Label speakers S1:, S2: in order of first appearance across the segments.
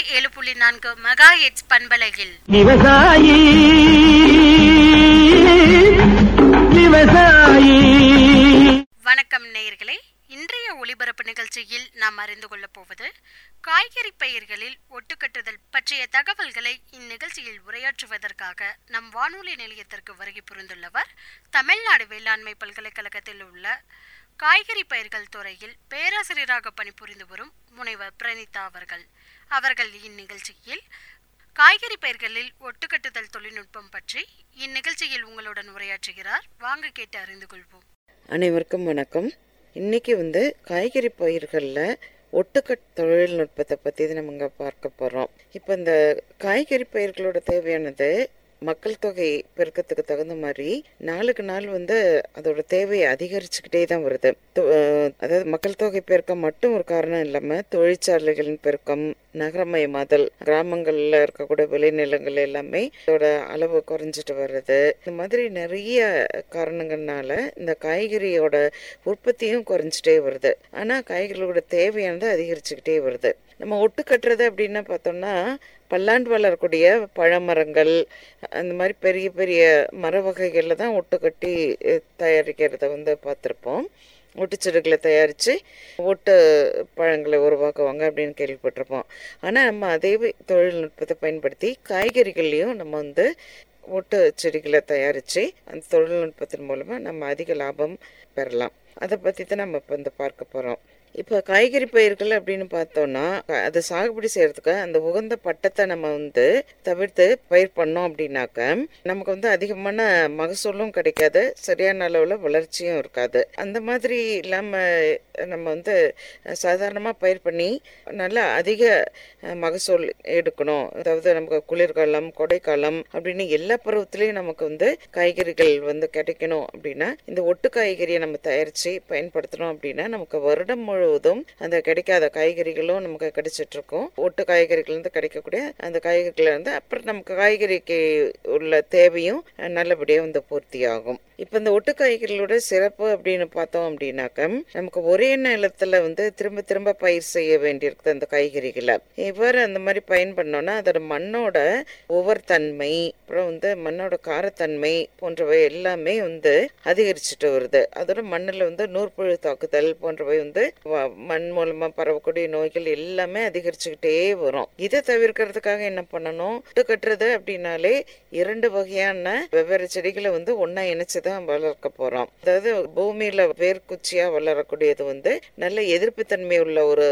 S1: ஏழு புள்ளி நான்கு மெகா ஹெட்ஸ் பண்பலையில்
S2: விவசாயி விவசாயி
S1: வணக்கம் நேயர்களே இன்றைய ஒளிபரப்பு நிகழ்ச்சியில் நாம் அறிந்து கொள்ளப் போவது காய்கறி பயிர்களில் ஒட்டுக்கட்டுதல் பற்றிய தகவல்களை இந்நிகழ்ச்சியில் உரையாற்றுவதற்காக நம் வானொலி நிலையத்திற்கு வருகை புரிந்துள்ளவர் தமிழ்நாடு வேளாண்மை பல்கலைக்கழகத்தில் உள்ள காய்கறி பயிர்கள் துறையில் பேராசிரியராக பணிபுரிந்து வரும் முனைவர் பிரணிதா அவர்கள் அவர்கள் இந்நிகழ்ச்சியில் காய்கறி பயிர்களில் ஒட்டுக்கட்டுதல் தொழில்நுட்பம் பற்றி இந்நிகழ்ச்சியில் உங்களுடன் உரையாற்றுகிறார் வாங்க கேட்டு அறிந்து கொள்வோம்
S3: அனைவருக்கும் வணக்கம் இன்னைக்கு வந்து காய்கறி பயிர்களில் ஒட்டுக்கட் தொழில்நுட்பத்தை பற்றி தான் நம்ம இங்கே பார்க்க போகிறோம் இப்போ இந்த காய்கறி பயிர்களோட தேவையானது மக்கள் தொகை பெருக்கத்துக்கு தகுந்த மாதிரி நாளுக்கு நாள் வந்து அதோட தேவை அதிகரிச்சுக்கிட்டே தான் வருது தொ- அஹ் அதாவது மக்கள் தொகை பெருக்கம் மட்டும் ஒரு காரணம் இல்லாமல் தொழிற்சாலைகளின் பெருக்கம் நகரமயமாதல் கிராமங்களில் இருக்கக்கூடிய விளைநிலங்கள் எல்லாமே அதோட அளவு குறைஞ்சிட்டு வருது இந்த மாதிரி நிறைய காரணங்கள்னால இந்த காய்கறியோட உற்பத்தியும் குறைஞ்சிட்டே வருது ஆனால் காய்கறிகளோட தேவையானது அதிகரிச்சுக்கிட்டே வருது நம்ம ஒட்டு கட்டுறது அப்படின்னு பார்த்தோம்னா பல்லாண்டு வளரக்கூடிய பழமரங்கள் அந்த மாதிரி பெரிய பெரிய மர வகைகளில் தான் ஒட்டு கட்டி அஹ், தயாரிக்கிறத வந்து பார்த்துருப்போம் ஒட்டுச்செடிகளை தயாரித்து ஒட்டு பழங்களை உருவாக்குவாங்க அப்படின்னு கேள்விப்பட்டிருப்போம் ஆனால் நம்ம அதே தொழில்நுட்பத்தை பயன்படுத்தி காய்கறிகள்லையும் நம்ம வந்து ஒட்டு செடிகளை தயாரித்து அந்த தொழில்நுட்பத்தின் மூலமாக நம்ம அதிக லாபம் பெறலாம் அதை பற்றி தான் நம்ம இப்போ இந்த பார்க்க போகிறோம் இப்போ காய்கறி பயிர்கள் அப்படின்னு பார்த்தோம்னா அதை சாகுபடி செய்யறதுக்கு அந்த உகந்த பட்டத்தை நம்ம வந்து தவிர்த்து பயிர் பண்ணோம் அப்படின்னாக்க நமக்கு வந்து அதிகமான மகசூலும் கிடைக்காது சரியான அளவில் வளர்ச்சியும் இருக்காது அந்த மாதிரி இல்லாமல் நம்ம வந்து சாதாரணமாக பயிர் பண்ணி நல்லா அதிக அஹ், மகசூல் எடுக்கணும் அதாவது நமக்கு குளிர்காலம் கொடைக்காலம் அப்படின்னு எல்லா பருவத்திலையும் நமக்கு வந்து காய்கறிகள் வந்து கிடைக்கணும் அப்படின்னா இந்த ஒட்டு காய்கறியை நம்ம தயாரித்து பயன்படுத்தணும் அப்படின்னா நமக்கு வருடம் முழுவதும் அந்த கிடைக்காத காய்கறிகளும் நமக்கு கிடைச்சிட்டு இருக்கும் ஒட்டு காய்கறிகள் இருந்து கிடைக்கக்கூடிய அந்த காய்கறிகள் இருந்து அப்புறம் நமக்கு காய்கறிக்கு உள்ள தேவையும் அஹ், நல்லபடியாக வந்து பூர்த்தி ஆகும் இப்போ இந்த ஒட்டு காய்கறிகளோட சிறப்பு அப்படின்னு பார்த்தோம் அப்படின்னாக்க நமக்கு ஒரே நிலத்துல வந்து திரும்ப திரும்ப பயிர் செய்ய வேண்டியிருக்குது அந்த காய்கறிகளை இவ்வாறு அந்த மாதிரி பயன் பண்ணோம்னா அதோட மண்ணோட உவர்த்தன்மை அப்புறம் வந்து மண்ணோட காரத்தன்மை போன்றவை எல்லாமே வந்து அதிகரிச்சுட்டு வருது அதோட மண்ணில் வந்து நூற்புழு தாக்குதல் போன்றவை வந்து வ- மண் மூலமா பரவக்கூடிய நோய்கள் எல்லாமே அதிகரிச்சுக்கிட்டே வரும் இதை தவிர்க்கிறதுக்காக என்ன பண்ணணும் ஒட்டு கட்டுறது அப்படின்னாலே இரண்டு வகையான வெவ்வேறு செடிகளை வந்து ஒண்ணா இணைச்சுதான் வளர்க்க போறோம் அதாவது பூமியில வேர்க்குச்சியா வளரக்கூடியது வந்து நல்ல எதிர்ப்புத்தன்மை உள்ள ஒரு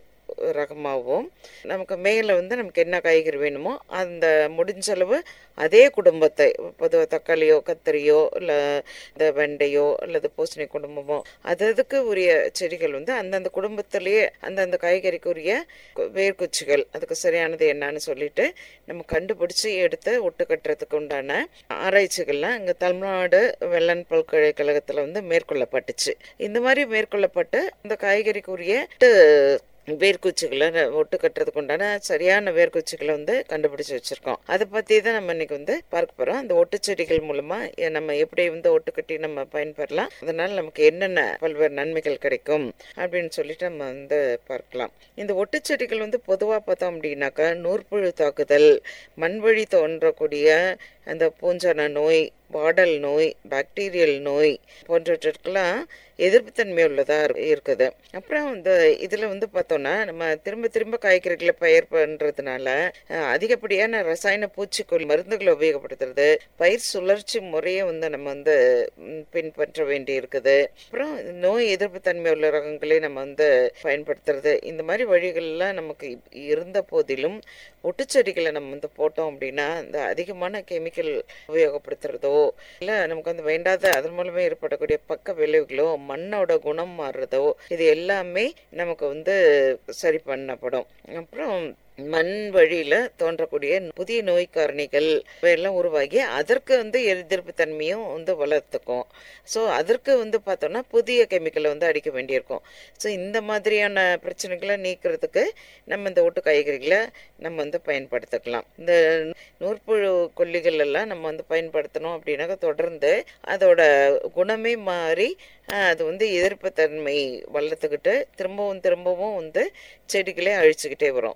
S3: ரகமாகவும் நமக்கு மேலே வந்து நமக்கு என்ன காய்கறி வேணுமோ அந்த முடிஞ்ச அளவு அதே குடும்பத்தை பொதுவாக தக்காளியோ கத்திரியோ இல்லை இந்த வெண்டையோ அல்லது பூசணி குடும்பமோ அது அதுக்கு உரிய செடிகள் வந்து அந்தந்த குடும்பத்திலேயே அந்தந்த காய்கறிக்கு உரிய கு- வேர்க்குச்சிகள் அதுக்கு சரியானது என்னன்னு சொல்லிட்டு நம்ம கண்டுபிடிச்சி எடுத்து ஒட்டு கட்டுறதுக்கு உண்டான ஆராய்ச்சிகள்லாம் இங்கே தமிழ்நாடு வெள்ளன் பல்கலைக்கழகத்தில் வந்து மேற்கொள்ளப்பட்டுச்சு இந்த மாதிரி மேற்கொள்ளப்பட்டு இந்த காய்கறிக்கு உரிய எட்டு வேர்க்குச்சிகளை ந- ஒட்டு கட்டுறதுக்கு உண்டான சரியான வேர்க்குச்சிகளை வந்து கண்டுபிடிச்சு வச்சிருக்கோம் அதை பற்றி தான் நம்ம இன்னைக்கு வந்து பார்க்க போகிறோம் அந்த ஒட்டுச்செடிகள் மூலமா எ- நம்ம எப்படி வந்து ஒட்டு கட்டி நம்ம பயன்பெறலாம் அதனால நமக்கு என்னென்ன பல்வேறு நன்மைகள் கிடைக்கும் அப்படின்னு சொல்லிட்டு நம்ம வந்து பார்க்கலாம் இந்த ஒட்டுச்செடிகள் வந்து பொதுவாக பார்த்தோம் அப்படின்னாக்கா நூற்புழு தாக்குதல் மண்வழி தோன்றக்கூடிய அந்த பூஞ்சான நோய் வாடல் நோய் பாக்டீரியல் நோய் போன்றவற்றுக்கெல்லாம் எதிர்ப்புத்தன்மை உள்ளதா இரு- இருக்குது அப்புறம் இந்த இதுல வந்து பார்த்தோம்னா நம்ம திரும்ப திரும்ப காய்கறிகளை பயிர் பண்றதுனால அஹ், அதிகப்படியான ரசாயன பூச்சிக்கொல்லி மருந்துகளை உபயோகப்படுத்துறது பயிர் சுழற்சி முறையை வந்து நம்ம வந்து ம், பின்பற்ற வேண்டி இருக்குது அப்புறம் நோய் எதிர்ப்புத்தன்மை உள்ள ரகங்களை நம்ம வந்து பயன்படுத்துறது இந்த மாதிரி வழிகள்லாம் நமக்கு இப்- இருந்த போதிலும் ஒட்டுச்செடிகளை நம்ம வந்து போட்டோம் அப்படின்னா இந்த அதிகமான கெமிக்கல் உபயோகப்படுத்துறதோ இல்லை நமக்கு வந்து வேண்டாத அதன் மூலமே ஏற்படக்கூடிய பக்க விளைவுகளோ மண்ணோட குணம் மாறுறதோ இது எல்லாமே நமக்கு வந்து சரி பண்ணப்படும் அப்புறம் மண் வழியில தோன்றக்கூடிய புதிய நோய் காரணிகள் எல்லாம் உருவாகி அதற்கு வந்து எதிர்ப்பு தன்மையும் வந்து வளர்த்துக்கும் ஸோ அதற்கு வந்து பார்த்தோம்னா புதிய கெமிக்கலை வந்து அடிக்க வேண்டியிருக்கும் ஸோ இந்த மாதிரியான பிரச்சனைகளை நீக்கிறதுக்கு நம்ம இந்த ஒட்டு காய்கறிகளை நம்ம வந்து பயன்படுத்திக்கலாம் இந்த நூற்புழு கொல்லிகள் எல்லாம் நம்ம வந்து பயன்படுத்தணும் அப்படின்னாக்க தொடர்ந்து அதோட குணமே மாறி ஆஹ், அது வந்து எதிர்ப்புத்தன்மை வளர்த்துக்கிட்டு திரும்பவும் திரும்பவும் வந்து செடிகளே அழிச்சுக்கிட்டே வரும் ஸோ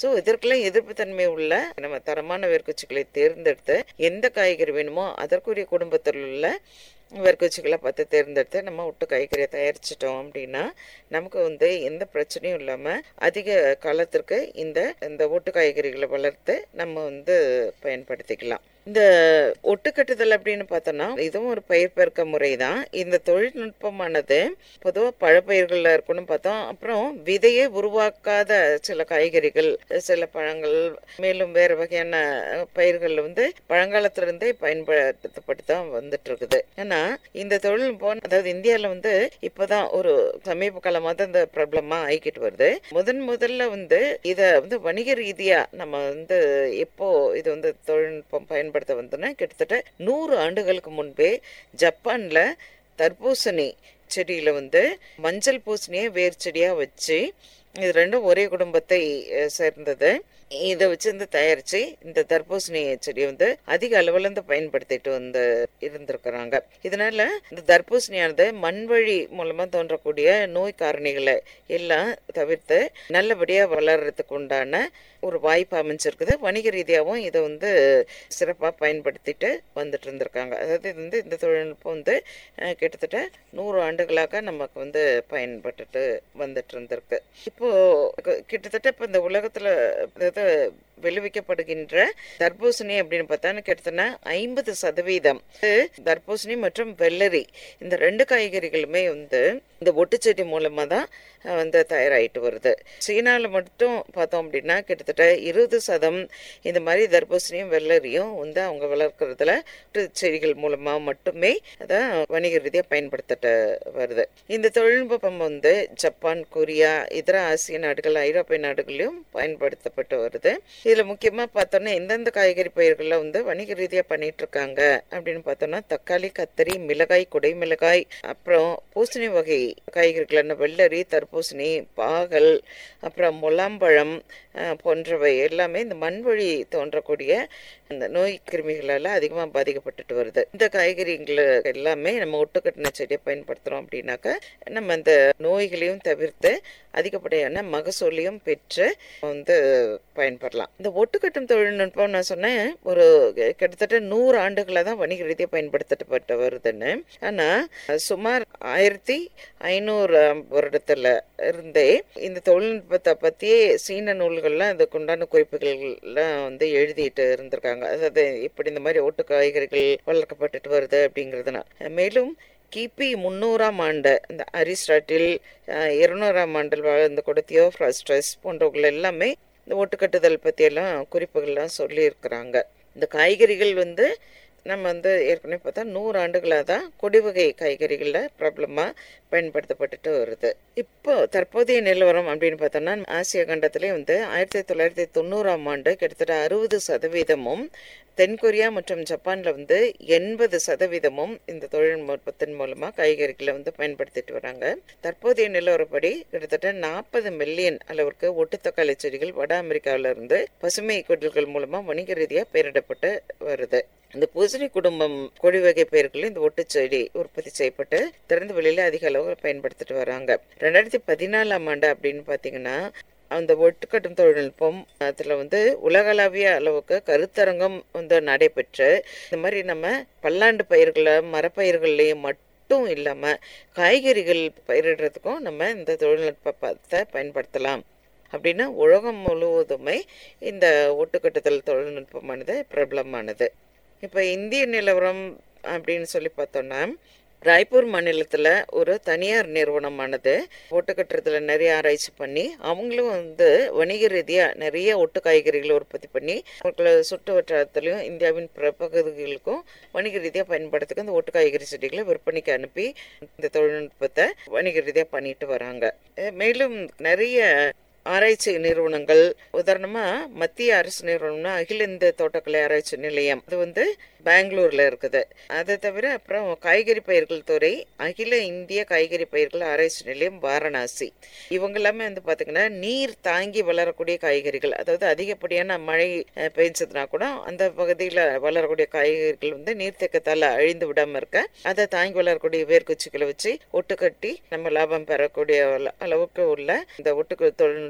S3: ஸோ இதற்கெல்லாம் எதிர்ப்பு தன்மை உள்ள நம்ம தரமான வேர்க்குச்சிகளை தேர்ந்தெடுத்து எந்த காய்கறி வேணுமோ அதற்குரிய குடும்பத்தில் உள்ள வேர்க்குச்சிகளை பார்த்து தேர்ந்தெடுத்து நம்ம விட்டு காய்கறியை தயாரிச்சிட்டோம் அப்படின்னா நமக்கு வந்து எந்த பிரச்சனையும் இல்லாமல் அதிக காலத்திற்கு இந்த இந்த ஒட்டு காய்கறிகளை வளர்த்து நம்ம வந்து பயன்படுத்திக்கலாம் இந்த ஒட்டுக்கட்டுதல் அப்படின்னு பார்த்தோன்னா இதுவும் ஒரு பயிர் பெருக்க முறை தான் இந்த தொழில்நுட்பமானது பொதுவாக பழப்பயிர்களில் இருக்குன்னு பார்த்தோம் அப்புறம் விதையே உருவாக்காத சில காய்கறிகள் சில பழங்கள் மேலும் வேறு வகையான பயிர்கள் வந்து பழங்காலத்திலிருந்தே பயன்படுத்தப்பட்டு தான் வந்துட்டு இருக்குது ஏன்னா இந்த தொழில்நுட்பம் அதாவது இந்தியாவில் வந்து இப்போதான் ஒரு சமீப காலமாக தான் இந்த ப்ராப்ளமாக ஆகிக்கிட்டு வருது முதன் முதல்ல வந்து இதை வந்து வணிக ரீதியாக நம்ம வந்து எப்போ இது வந்து தொழில்நுட்பம் பயன்படுத்த வந்தோன்னா கிட்டத்தட்ட நூறு ஆண்டுகளுக்கு முன்பே ஜப்பானில் தர்பூசணி செடியில் வந்து மஞ்சள் பூசணியை வேர் செடியாக வச்சு இது ரெண்டும் ஒரே குடும்பத்தை அஹ், சேர்ந்தது இதை வச்சு வந்து தயாரித்து இந்த தர்பூசணி செடியை வந்து அதிக அளவில் வந்து பயன்படுத்திட்டு வந்து இருந்திருக்கிறாங்க இதனால இந்த தர்பூசணியானது மண்வழி மூலமாக தோன்றக்கூடிய நோய் காரணிகளை எல்லாம் தவிர்த்து நல்லபடியாக வளர்றதுக்கு உண்டான ஒரு வாய்ப்பு அமைஞ்சிருக்குது வணிக ரீதியாகவும் இதை வந்து சிறப்பாக பயன்படுத்திட்டு வந்துட்டு இருந்திருக்காங்க அதாவது இது வந்து இந்த தொழில்நுட்பம் வந்து அஹ், கிட்டத்தட்ட நூறு ஆண்டுகளாக நமக்கு வந்து பயன்பட்டுட்டு வந்துட்டு இருந்திருக்கு இப்போ கு- கிட்டத்தட்ட இப்போ இந்த உலகத்தில் அதாவது விளைவிக்கப்படுகின்ற தர்பூசணி அப்படின்னு பார்த்தா கிட்டத்தட்ட ஐம்பது சதவீதம் இது தர்பூசணி மற்றும் வெள்ளரி இந்த ரெண்டு காய்கறிகளுமே வந்து இந்த ஒட்டுச்செடி மூலமாக தான் அஹ், வந்து தயாராகிட்டு வருது சீனாவில் மட்டும் பார்த்தோம் அப்படின்னா கிட்டத்தட்ட இருபது சதம் இந்த மாதிரி தர்பூசணியும் வெள்ளரியும் வந்து அவங்க வளர்க்குறதுல செடிகள் மூலமாக மட்டுமே அதான் வணிக ரீதியாக பயன்படுத்திட்டு வருது இந்த தொழில்நுட்பம் வந்து ஜப்பான் கொரியா இதர ஆசிய நாடுகள் ஐரோப்பிய நாடுகளிலும் பயன்படுத்தப்பட்டு வருது இதில் முக்கியமாக பார்த்தோன்னா எந்தெந்த காய்கறி பயிர்களில் வந்து வணிக ரீதியாக பண்ணிட்டு இருக்காங்க அப்படின்னு பார்த்தோம்னா தக்காளி கத்தரி மிளகாய் குடை மிளகாய் அப்புறம் பூசணி வகை காய்கறிகளான வெள்ளரி தர்பூசணி பாகல் அப்புறம் முலாம்பழம் அஹ், போன்றவை எல்லாமே இந்த மண்வழி தோன்றக்கூடிய இந்த நோய் கிருமிகளால் அதிகமாக பாதிக்கப்பட்டுட்டு வருது இந்த காய்கறிகளை எல்லாமே நம்ம ஒட்டுக்கட்டின செடியை பயன்படுத்துகிறோம் அப்படின்னாக்கா நம்ம அந்த நோய்களையும் தவிர்த்து அதிகப்படியான மகசூலையும் பெற்று வந்து பயன்படலாம் இந்த ஒட்டுக்கட்டும் தொழில்நுட்பம் நான் சொன்னேன் ஒரு கிட்டத்தட்ட நூறு ஆண்டுகளாக தான் வணிக ரீதியாக பயன்படுத்தப்பட்டு வருதுன்னு ஆனால் சுமார் ஆயிரத்தி ஐநூறு வருடத்துல இருந்தே இந்த தொழில்நுட்பத்தை பற்றியே சீன நூல்கள்லாம் இதுக்குண்டான குறிப்புகள்லாம் வந்து எழுதிட்டு இருந்திருக்காங்க அதாவது இப்படி இந்த மாதிரி ஒட்டு காய்கறிகள் வளர்க்கப்பட்டுட்டு வருது அப்படிங்கிறதுனா மேலும் கிபி முந்நூறாம் ஆண்டு இந்த அரிஸ்டாட்டில் அஹ், இருநூறாம் ஆண்டில் வாழ்ந்த கூட தியோஃப்ராஸ்டஸ் போன்றவர்கள் எல்லாமே இந்த ஒட்டுக்கட்டுதல் பற்றியெல்லாம் குறிப்புகள்லாம் சொல்லியிருக்கிறாங்க இந்த காய்கறிகள் வந்து நம்ம வந்து ஏற்கனவே பார்த்தா நூறு ஆண்டுகளாக தான் கொடிவகை காய்கறிகளில் பிரபலமாக பயன்படுத்தப்பட்டுட்டு வருது இப்போ தற்போதைய நிலவரம் அப்படின்னு பார்த்தோம்னா ஆசிய கண்டத்திலே வந்து ஆயிரத்தி தொள்ளாயிரத்தி தொண்ணூறாம் ஆண்டு கிட்டத்தட்ட அறுபது சதவீதமும் தென்கொரியா மற்றும் ஜப்பானில் வந்து எண்பது சதவீதமும் இந்த தொழில்நுட்பத்தின் மூலமாக காய்கறிகளை வந்து பயன்படுத்திட்டு வராங்க தற்போதைய நிலவரப்படி கிட்டத்தட்ட நாற்பது மில்லியன் அளவிற்கு ஒட்டுத்தக்காளி செடிகள் வட அமெரிக்காவில இருந்து பசுமை குடில்கள் மூலமாக வணிக ரீதியாக பெயரிடப்பட்டு வருது இந்த பூசணி குடும்பம் கொடி வகை பயிர்களில் இந்த ஒட்டுச்செடி உற்பத்தி செய்யப்பட்டு திறந்த வெளியில அதிக அளவு பயன்படுத்திட்டு வராங்க ரெண்டாயிரத்தி பதினாலாம் ஆண்டு அப்படின்னு பார்த்தீங்கன்னா அந்த ஒட்டுக்கட்டும் தொழில்நுட்பம் அதில் வந்து உலகளாவிய அளவுக்கு கருத்தரங்கம் வந்து நடைபெற்று இந்த மாதிரி நம்ம பல்லாண்டு பயிர்களை மரப்பயிர்கள்லையும் மட்டும் இல்லாமல் காய்கறிகள் பயிரிடுறதுக்கும் நம்ம இந்த தொழில்நுட்பத்தை பயன்படுத்தலாம் அப்படின்னா உலகம் முழுவதுமே இந்த ஒட்டுக்கட்டுதல் தொழில்நுட்பமானது பிரபலமானது இப்போ இந்திய நிலவரம் அப்படின்னு சொல்லி பார்த்தோம்னா ராய்ப்பூர் மாநிலத்தில் ஒரு தனியார் நிறுவனமானது ஒட்டுக்கட்டுறதுல நிறைய ஆராய்ச்சி பண்ணி அவங்களும் வந்து வணிக ரீதியாக நிறைய ஒட்டு காய்கறிகளை உற்பத்தி பண்ணி அவங்கள சுற்று வட்டாரத்துலையும் இந்தியாவின் பிற பகுதிகளுக்கும் வணிக ரீதியாக பயன்படுத்துக்கு இந்த ஒட்டு காய்கறி செடிகளை விற்பனைக்கு அனுப்பி இந்த தொழில்நுட்பத்தை வணிக ரீதியாக பண்ணிட்டு வராங்க அஹ் மேலும் நிறைய ஆராய்ச்சி நிறுவனங்கள் உதாரணமா மத்திய அரசு நிறுவனம்னா அகில இந்திய தோட்டக்கலை ஆராய்ச்சி நிலையம் அது வந்து பெங்களூர்ல இருக்குது அதை தவிர அப்புறம் காய்கறி பயிர்கள் துறை அகில இந்திய காய்கறி பயிர்கள் ஆராய்ச்சி நிலையம் வாரணாசி இவங்க எல்லாமே வந்து பாத்தீங்கன்னா நீர் தாங்கி வளரக்கூடிய காய்கறிகள் அதாவது அதிகப்படியான மழை அஹ், பெஞ்சதுனா கூட அந்த பகுதியில் வளரக்கூடிய காய்கறிகள் வந்து நீர்த்தேக்கத்தால் அழிந்து விடாம இருக்க அதை தாங்கி வளரக்கூடிய வேர்க்குச்சிகளை வச்சு ஒட்டுக்கட்டி நம்ம லாபம் பெறக்கூடிய அள- அளவுக்கு உள்ள இந்த ஒட்டுக்கு தொழில்நுட்ப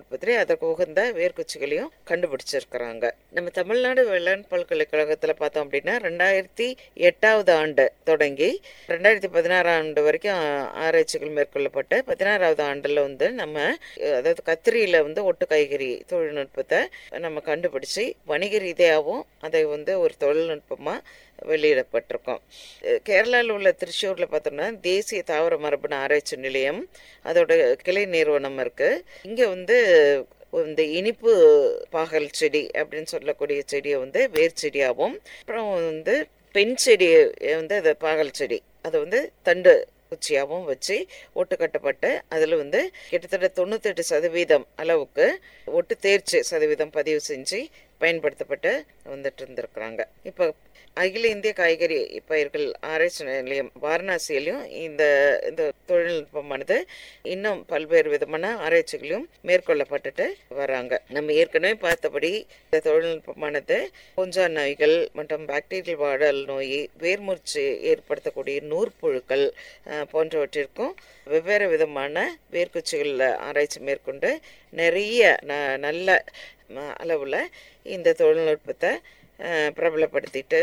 S3: தொழில்நுட்பத்திலே அதற்கு உகந்த வேர்க்குச்சிகளையும் கண்டுபிடிச்சிருக்கிறாங்க நம்ம தமிழ்நாடு வேளாண் பல்கலைக்கழகத்தில் பார்த்தோம் அப்படின்னா ரெண்டாயிரத்தி எட்டாவது ஆண்டு தொடங்கி ரெண்டாயிரத்தி பதினாறாம் ஆண்டு வரைக்கும் ஆராய்ச்சிகள் மேற்கொள்ளப்பட்டு பதினாறாவது ஆண்டில் வந்து நம்ம அதாவது கத்திரியில் வந்து ஒட்டு காய்கறி தொழில்நுட்பத்தை நம்ம கண்டுபிடிச்சி வணிக ரீதியாகவும் அதை வந்து ஒரு தொழில்நுட்பமாக வெளியிடப்பட்டிருக்கோம் கேரளாவில் உள்ள திருச்சூரில் பார்த்தோம்னா தேசிய தாவர மரபணு ஆராய்ச்சி நிலையம் அதோட கிளை நிறுவனம் இருக்குது இங்கே வந்து இந்த இனிப்பு பாகல் செடி அப்படின்னு சொல்லக்கூடிய செடியை வந்து வேர் செடியாகவும் அப்புறம் வந்து பெண் செடி வந்து அது பாகல் செடி அதை வந்து தண்டு குச்சியாகவும் வச்சு ஒட்டு கட்டப்பட்டு அதில் வந்து கிட்டத்தட்ட தொண்ணூத்தெட்டு சதவீதம் அளவுக்கு ஒட்டு தேர்ச்சி சதவீதம் பதிவு செஞ்சு பயன்படுத்தப்பட்டு வந்துட்டு இருந்திருக்கிறாங்க இப்போ அகில இந்திய காய்கறி பயிர்கள் ஆராய்ச்சி நிலையம் வாரணாசியிலையும் இந்த இந்த தொழில்நுட்பமானது இன்னும் பல்வேறு விதமான ஆராய்ச்சிகளையும் மேற்கொள்ளப்பட்டுட்டு வராங்க நம்ம ஏற்கனவே பார்த்தபடி இந்த தொழில்நுட்பமானது பூஞ்சா நோய்கள் மற்றும் பாக்டீரியல் வாடல் நோய் வேர்மூர்ச்சி ஏற்படுத்தக்கூடிய நூற்புழுக்கள் போன்றவற்றிற்கும் வெவ்வேறு விதமான வேர்க்குச்சிகளில் ஆராய்ச்சி மேற்கொண்டு நிறைய ந நல்ல அளவில் இந்த தொழில்நுட்பத்தை பிரபலப்படுத்திட்டு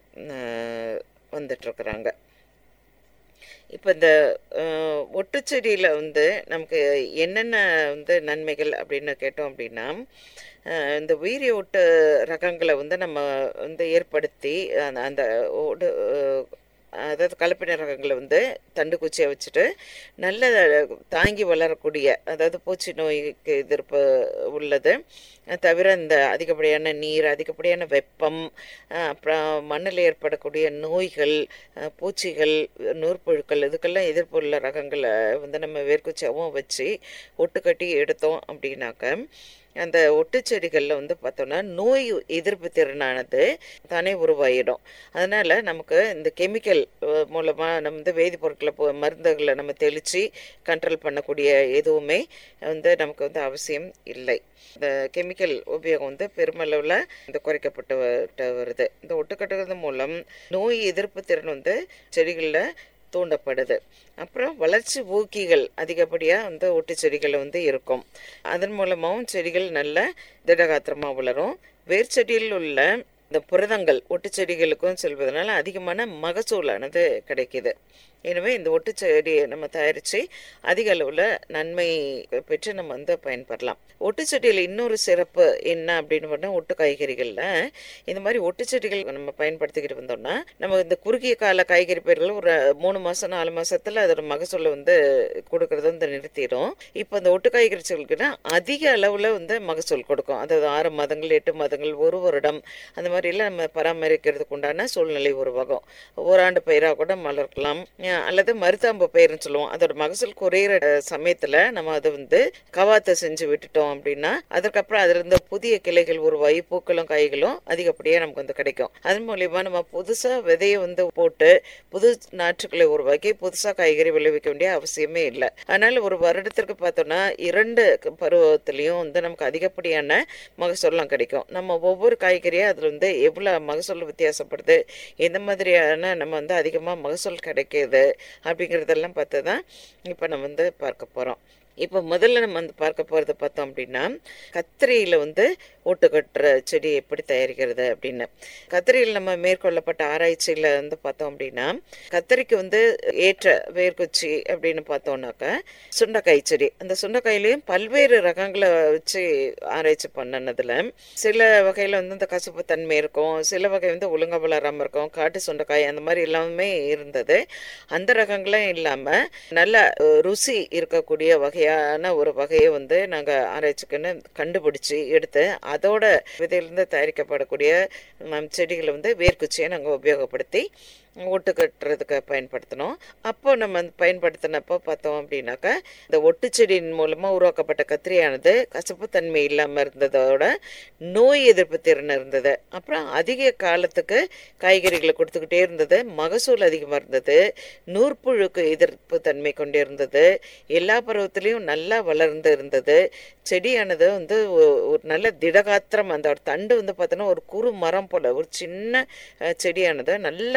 S3: வந்துட்டுருக்குறாங்க இப்போ இந்த ஒட்டுச்செடியில் வந்து நமக்கு என்னென்ன வந்து நன்மைகள் அப்படின்னு கேட்டோம் அப்படின்னா இந்த உயிரி ஒட்டு ரகங்களை வந்து நம்ம வந்து ஏற்படுத்தி அந்த அந்த ஓடு அதாவது கலப்பின ரகங்களை வந்து தண்டு குச்சியை வச்சுட்டு நல்ல தாங்கி வளரக்கூடிய அதாவது பூச்சி நோய்க்கு எதிர்ப்பு உள்ளது தவிர இந்த அதிகப்படியான நீர் அதிகப்படியான வெப்பம் அப்புறம் மண்ணில் ஏற்படக்கூடிய நோய்கள் பூச்சிகள் நூற்புழுக்கள் இதுக்கெல்லாம் எதிர்ப்பு உள்ள ரகங்களை வந்து நம்ம வேர்க்குச்சியாகவும் வச்சு ஒட்டு கட்டி எடுத்தோம் அப்படின்னாக்க அந்த ஒட்டுச்செடிகளில் வந்து பார்த்தோன்னா நோய் எதிர்ப்பு திறனானது தானே உருவாயிடும் அதனால் நமக்கு இந்த கெமிக்கல் மூலமாக நம்ம வந்து வேதிப்பொருட்களை போ மருந்துகளை நம்ம தெளித்து கண்ட்ரோல் பண்ணக்கூடிய எதுவுமே வந்து நமக்கு வந்து அவசியம் இல்லை இந்த கெமிக்கல் உபயோகம் வந்து பெருமளவில் இந்த குறைக்கப்பட்டு வருது இந்த ஒட்டுக்கட்டுறது மூலம் நோய் எதிர்ப்பு திறன் வந்து செடிகளில் தூண்டப்படுது அப்புறம் வளர்ச்சி ஊக்கிகள் அதிகப்படியாக வந்து ஒட்டு செடிகள் வந்து இருக்கும் அதன் மூலமாகவும் செடிகள் நல்ல திடகாத்திரமாக வளரும் வேர் செடியில் உள்ள இந்த புரதங்கள் ஒட்டு செடிகளுக்கும் செல்வதனால அதிகமான மகசூலானது கிடைக்கிது எனவே இந்த ஒட்டு செடியை நம்ம தயாரித்து அதிக அளவில் நன்மை பெற்று நம்ம வந்து பயன்படலாம் ஒட்டு செடியில் இன்னொரு சிறப்பு என்ன அப்படின்னு பார்த்தா ஒட்டு காய்கறிகளில் இந்த மாதிரி ஒட்டு செடிகள் நம்ம பயன்படுத்திக்கிட்டு வந்தோம்னா நம்ம இந்த குறுகிய கால காய்கறி பயிர்கள் ஒரு மூணு மாதம் நாலு மாதத்தில் அதோட மகசூலை வந்து கொடுக்கறத வந்து நிறுத்திடும் இப்போ இந்த ஒட்டு காய்கறி செடிகளுக்குன்னா அதிக அளவில் வந்து மகசூல் கொடுக்கும் அதாவது ஆறு மாதங்கள் எட்டு மாதங்கள் ஒரு வருடம் அந்த மாதிரிலாம் நம்ம பராமரிக்கிறதுக்கு உண்டான சூழ்நிலை உருவாகும் ஓராண்டு பயிராக கூட மலர்க்கலாம் அல்லது மருதாம்பு பயிர்னு சொல்லுவோம் அதோட மகசூல் குறையிற சமயத்தில் நம்ம அதை வந்து கவாத்தை செஞ்சு விட்டுட்டோம் அப்படின்னா அதுக்கப்புறம் அதுல இருந்து புதிய கிளைகள் உருவாகி பூக்களும் காய்களும் அதிகப்படியாக நமக்கு வந்து கிடைக்கும் அதன் மூலியமா நம்ம புதுசாக விதையை வந்து போட்டு புது நாற்றுக்களை உருவாக்கி புதுசாக காய்கறி விளைவிக்க வேண்டிய அவசியமே இல்லை அதனால ஒரு வருடத்திற்கு பார்த்தோம்னா இரண்டு பருவத்திலையும் வந்து நமக்கு அதிகப்படியான மகசூல்லாம் கிடைக்கும் நம்ம ஒவ்வொரு காய்கறியும் அதில் வந்து எவ்வளோ மகசூல் வித்தியாசப்படுது எந்த மாதிரியான நம்ம வந்து அதிகமாக மகசூல் கிடைக்கிது அப்படிங்கிறதெல்லாம் பார்த்து தான் இப்போ நம்ம வந்து பார்க்க போகிறோம் இப்போ முதல்ல நம்ம வந்து பார்க்க போகிறத பார்த்தோம் அப்படின்னா கத்திரியில் வந்து ஓட்டு கட்டுற செடி எப்படி தயாரிக்கிறது அப்படின்னு கத்திரியில் நம்ம மேற்கொள்ளப்பட்ட ஆராய்ச்சியில் வந்து பார்த்தோம் அப்படின்னா கத்திரிக்கு வந்து ஏற்ற வேர்க்குச்சி அப்படின்னு பார்த்தோம்னாக்கா சுண்டைக்காய் செடி அந்த சுண்டைக்காயிலையும் பல்வேறு ரகங்களை வச்சு ஆராய்ச்சி பண்ணினதில் சில வகையில் வந்து இந்த கசப்பு தன்மை இருக்கும் சில வகை வந்து ஒழுங்கா வளராமல் இருக்கும் காட்டு சுண்டைக்காய் அந்த மாதிரி எல்லாமே இருந்தது அந்த ரகங்களும் இல்லாமல் நல்ல ருசி இருக்கக்கூடிய வகையான ஒரு வகையை வந்து நாங்கள் ஆராய்ச்சிக்குன்னு கண்டுபிடிச்சி எடுத்து அதோட விதையிலிருந்து தயாரிக்கப்படக்கூடிய செடிகளை வந்து வேர்க்குச்சியை நாங்கள் உபயோகப்படுத்தி ஒட்டு கட்டுறதுக்கு பயன்படுத்தினோம் அப்போ நம்ம பயன்படுத்தினப்போ பார்த்தோம் அப்படின்னாக்கா இந்த ஒட்டு செடியின் மூலமாக உருவாக்கப்பட்ட கத்திரியானது கசப்புத்தன்மை இல்லாமல் இருந்ததோட நோய் எதிர்ப்பு திறன் இருந்தது அப்புறம் அதிக காலத்துக்கு காய்கறிகளை கொடுத்துக்கிட்டே இருந்தது மகசூல் அதிகமாக இருந்தது நூற்புழுக்கு எதிர்ப்பு தன்மை கொண்டு இருந்தது எல்லா பருவத்திலையும் நல்லா வளர்ந்து இருந்தது செடியானது வந்து ஒரு நல்ல திடகாத்திரம் அந்த தண்டு வந்து பார்த்தோன்னா ஒரு குறு மரம் போல் ஒரு சின்ன செடியானது நல்ல திடகாத்திரம்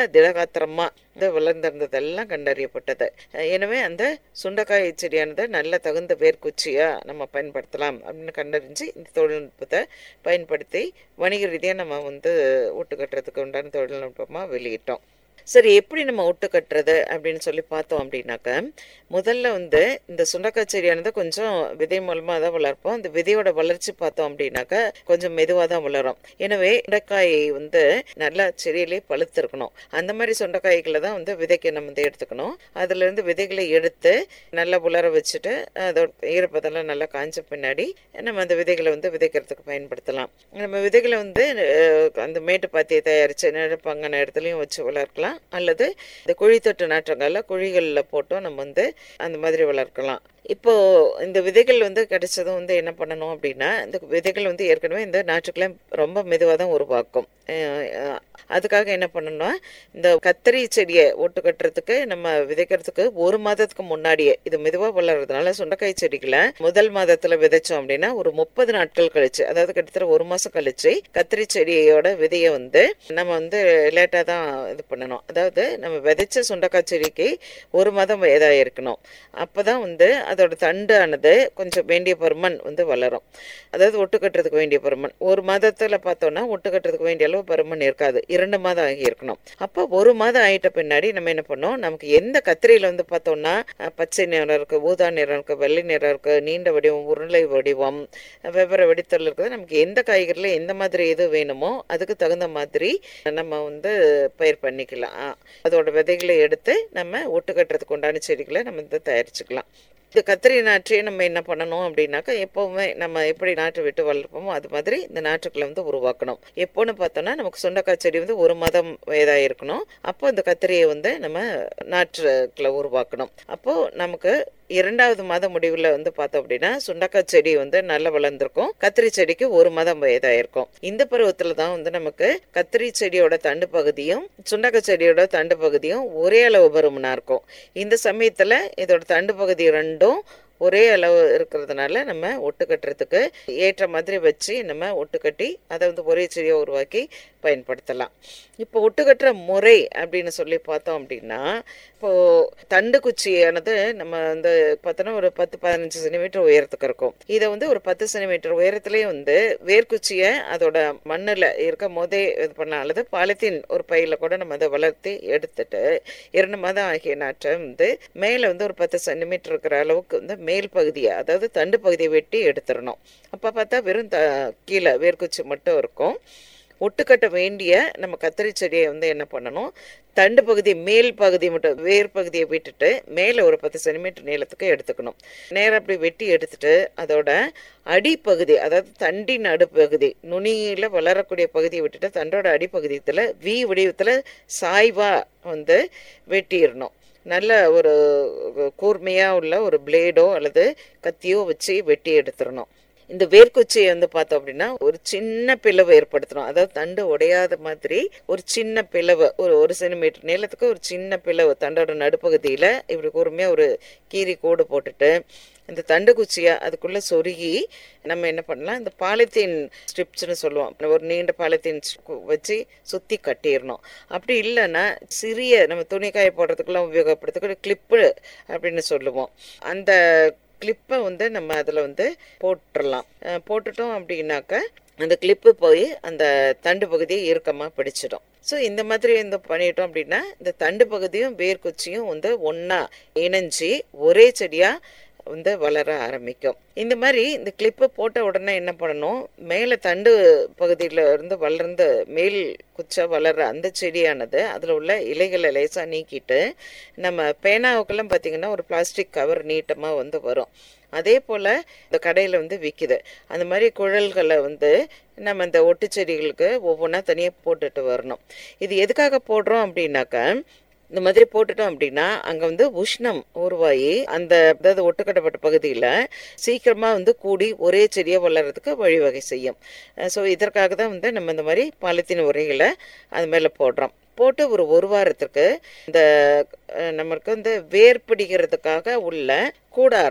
S3: காத்திரமா இது வளர்ந்திருந்ததெல்லாம் கண்டறியப்பட்டது அஹ் எனவே அந்த சுண்டைக்காய் செடியானது நல்ல தகுந்த வேர்க்குச்சியா நம்ம பயன்படுத்தலாம் அப்படின்னு கண்டறிஞ்சு இந்த தொழில்நுட்பத்தை பயன்படுத்தி வணிக ரீதியாக நம்ம வந்து ஒட்டு கட்டுறதுக்கு உண்டான தொழில்நுட்பமாக வெளியிட்டோம் சரி எப்படி நம்ம ஒட்டு கட்டுறது அப்படின்னு சொல்லி பார்த்தோம் அப்படின்னாக்க முதல்ல வந்து இந்த சுண்டக்காய் செடியானது கொஞ்சம் விதை மூலமாக தான் வளர்ப்போம் இந்த விதையோட வளர்ச்சி பார்த்தோம் அப்படின்னாக்க கொஞ்சம் மெதுவாக தான் வளரும் எனவே சுண்டைக்காய் வந்து நல்லா செடியிலே பழுத்திருக்கணும் அந்த மாதிரி சுண்டைக்காய்களை தான் வந்து விதைக்கு நம்ம வந்து எடுத்துக்கணும் அதுலேருந்து விதைகளை எடுத்து நல்லா உலர வச்சுட்டு அதோட ஈரப்பதெல்லாம் நல்லா காய்ஞ்ச பின்னாடி நம்ம அந்த விதைகளை வந்து விதைக்கிறதுக்கு பயன்படுத்தலாம் நம்ம விதைகளை வந்து அஹ், அந்த மேட்டு பாத்தியை தயாரித்து நிழப்பாங்கான இடத்துலையும் வச்சு வளர்க்கலாம் அல்லது இந்த குழித்தொட்டு நாற்றங்கள்ல குழிகளில் போட்டும் நம்ம வந்து அந்த மாதிரி வளர்க்கலாம் இப்போ இந்த விதைகள் வந்து கிடைச்சதும் வந்து என்ன பண்ணணும் அப்படின்னா இந்த விதைகள் வந்து ஏற்கனவே இந்த நாற்றுக்களை ரொம்ப மெதுவாக தான் உருவாக்கும் அஹ் அஹ் அதுக்காக என்ன பண்ணணும்னா இந்த கத்திரி செடியை ஒட்டு கட்டுறதுக்கு நம்ம விதைக்கிறதுக்கு ஒரு மாதத்துக்கு முன்னாடியே இது மெதுவாக வளர்றதுனால சுண்டைக்காய் செடிகளை முதல் மாதத்துல விதைச்சோம் அப்படின்னா ஒரு முப்பது நாட்கள் கழிச்சு அதாவது கிட்டத்தட்ட ஒரு மாசம் கழிச்சு கத்திரி செடியோட விதையை வந்து நம்ம வந்து லேட்டாக தான் இது பண்ணணும் அதாவது நம்ம விதைச்ச சுண்டைக்காய் செடிக்கு ஒரு மாதம் வயதாக இருக்கணும் அப்பதான் வந்து அதோட தண்டானது கொஞ்சம் வேண்டிய பருமன் வந்து வளரும் அதாவது ஒட்டு கட்டுறதுக்கு வேண்டிய பருமன் ஒரு மாதத்துல பார்த்தோம்னா ஒட்டு கட்டுறதுக்கு வேண்டிய அளவு பருமன் இருக்காது இரண்டு மாதம் ஆகி இருக்கணும் அப்போ ஒரு மாதம் ஆயிட்ட பின்னாடி நம்ம என்ன பண்ணோம் நமக்கு எந்த கத்திரியில வந்து பார்த்தோம்னா அஹ், பச்சை நிறம் இருக்கு ஊதா நிறம் இருக்கு வெள்ளை நிறம் இருக்கு நீண்ட வடிவம் உருளை வடிவம் வெவ்வேறு வெடித்தல் இருக்குது நமக்கு எந்த காய்கறில எந்த மாதிரி எது வேணுமோ அதுக்கு தகுந்த மாதிரி நம்ம வந்து பயிர் பண்ணிக்கலாம் அஹ், அதோட விதைகளை எடுத்து நம்ம ஒட்டு கட்டுறதுக்கு உண்டான செடிகளை நம்ம வந்து தயாரிச்சுக்கலாம் இந்த கத்திரி நாற்றையே நம்ம என்ன பண்ணணும் அப்படின்னாக்கா எப்போவுமே நம்ம எப்படி நாற்று விட்டு வளர்ப்போமோ அது மாதிரி இந்த நாற்றுக்களை வந்து உருவாக்கணும் எப்போன்னு பார்த்தோம்னா நமக்கு சுண்டைக்காய் செடி வந்து ஒரு மாதம் வயதாக இருக்கணும் அப்போ இந்த கத்திரியை வந்து நம்ம நாற்றுக்களை உருவாக்கணும் அப்போ நமக்கு இரண்டாவது மாத முடிவில் வந்து பார்த்தோம் அப்படின்னா சுண்டக்காய் செடி வந்து நல்லா வளர்ந்துருக்கும் கத்திரி செடிக்கு ஒரு மாதம் வயதாயிருக்கும் இந்த பருவத்தில் தான் வந்து நமக்கு கத்திரி செடியோட தண்டு பகுதியும் சுண்டக்காய் செடியோட தண்டு பகுதியும் ஒரே அளவு பருமனாக இருக்கும் இந்த சமயத்தில் இதோட தண்டு பகுதி ரெண்டும் ஒரே அளவு இருக்கிறதுனால நம்ம ஒட்டு கட்டுறதுக்கு ஏற்ற மாதிரி வச்சு நம்ம ஒட்டு கட்டி அதை வந்து ஒரே செடியை உருவாக்கி பயன்படுத்தலாம் இப்போ ஒட்டு கட்டுற முறை அப்படின்னு சொல்லி பார்த்தோம் அப்படின்னா இப்போ தண்டு குச்சியானது நம்ம வந்து பார்த்தோன்னா ஒரு பத்து பதினஞ்சு சென்டிமீட்டர் உயரத்துக்கு இருக்கும் இதை வந்து ஒரு பத்து சென்டிமீட்டர் உயரத்துலேயே வந்து வேர்க்குச்சியை அதோட மண்ணில் இருக்கும் போதே இது பண்ணலாம் அல்லது பாலித்தீன் ஒரு பையில கூட நம்ம அதை வளர்த்தி எடுத்துட்டு இரண்டு மாதம் ஆகிய நாற்றை வந்து மேலே வந்து ஒரு பத்து சென்டிமீட்டர் இருக்கிற அளவுக்கு வந்து மேல் பகுதியை அதாவது தண்டு பகுதியை வெட்டி எடுத்துடணும் அப்போ பார்த்தா வெறும் த கீழே வேர்க்குச்சி மட்டும் இருக்கும் ஒட்டுக்கட்ட வேண்டிய நம்ம கத்திரி செடியை வந்து என்ன பண்ணணும் தண்டு பகுதி மேல் பகுதி மட்டும் வேர் பகுதியை விட்டுட்டு மேலே ஒரு பத்து சென்டிமீட்டர் நீளத்துக்கு எடுத்துக்கணும் நேரம் அப்படி வெட்டி எடுத்துட்டு அதோட அடிப்பகுதி அதாவது தண்டின் அடிப்பகுதி நுனியில் வளரக்கூடிய பகுதியை விட்டுட்டு தண்டோட அடிப்பகுதியத்தில் வி வடிவத்தில் சாய்வா வந்து வெட்டிடணும் நல்ல ஒரு கூர்மையாக உள்ள ஒரு பிளேடோ அல்லது கத்தியோ வச்சு வெட்டி எடுத்துடணும் இந்த வேர்க்குச்சியை வந்து பார்த்தோம் அப்படின்னா ஒரு சின்ன பிளவு ஏற்படுத்தணும் அதாவது தண்டு உடையாத மாதிரி ஒரு சின்ன பிளவு ஒரு ஒரு சென்டிமீட்டர் நீளத்துக்கு ஒரு சின்ன பிளவு தண்டோட நடுப்பகுதியில் இப்படி கூர்மையாக ஒரு கீரி கோடு போட்டுட்டு இந்த தண்டு குச்சியை அதுக்குள்ளே சொருகி நம்ம என்ன பண்ணலாம் இந்த பாலித்தீன் ஸ்ட்ரிப்ஸ்னு சொல்லுவோம் ஒரு நீண்ட பாலித்தீன் வச்சு சுற்றி கட்டிடணும் அப்படி இல்லைன்னா சிறிய நம்ம துணி காய போடுறதுக்கெல்லாம் உபயோகப்படுத்துக்கிற கிளிப்பு அப்படின்னு சொல்லுவோம் அந்த கிளிப்பை வந்து நம்ம அதில் வந்து போட்டுடலாம் அஹ் போட்டுட்டோம் அப்படின்னாக்க அந்த கிளிப்பு போய் அந்த தண்டு பகுதியை இறுக்கமாக பிடிச்சிடும் ஸோ இந்த மாதிரி இந்த பண்ணிட்டோம் அப்படின்னா இந்த தண்டு பகுதியும் வேர்க்குச்சியும் வந்து ஒன்றா இணைஞ்சி ஒரே செடியாக வந்து வளர ஆரம்பிக்கும் இந்த மாதிரி இந்த கிளிப்பு போட்ட உடனே என்ன பண்ணணும் மேலே தண்டு பகுதியில் இருந்து வளர்ந்த மேல் குச்சா வளர்ற அந்த செடியானது அதில் உள்ள இலைகளை லேசாக நீக்கிட்டு நம்ம பேனாவுக்கெல்லாம் பார்த்திங்கன்னா ஒரு பிளாஸ்டிக் கவர் நீட்டமாக வந்து வரும் அதே போல் இந்த கடையில் வந்து விற்கிது அந்த மாதிரி குழல்களை வந்து நம்ம இந்த ஒட்டு செடிகளுக்கு ஒவ்வொன்றா தனியாக போட்டுட்டு வரணும் இது எதுக்காக போடுறோம் அப்படின்னாக்கா இந்த மாதிரி போட்டுட்டோம் அப்படின்னா அங்கே வந்து உஷ்ணம் உருவாகி அந்த அதாவது ஒட்டுக்கட்டப்பட்ட பகுதியில் சீக்கிரமாக வந்து கூடி ஒரே செடியை வளர்கிறதுக்கு வழிவகை செய்யும் ஸோ இதற்காக தான் வந்து நம்ம இந்த மாதிரி பாலித்தீன் உரைகளை அது மேலே போடுறோம் போட்டு ஒரு ஒரு வாரத்துக்கு இந்த அஹ், நமக்கு வந்து வேர் பிடிக்கிறதுக்காக உள்ள கூடாரம்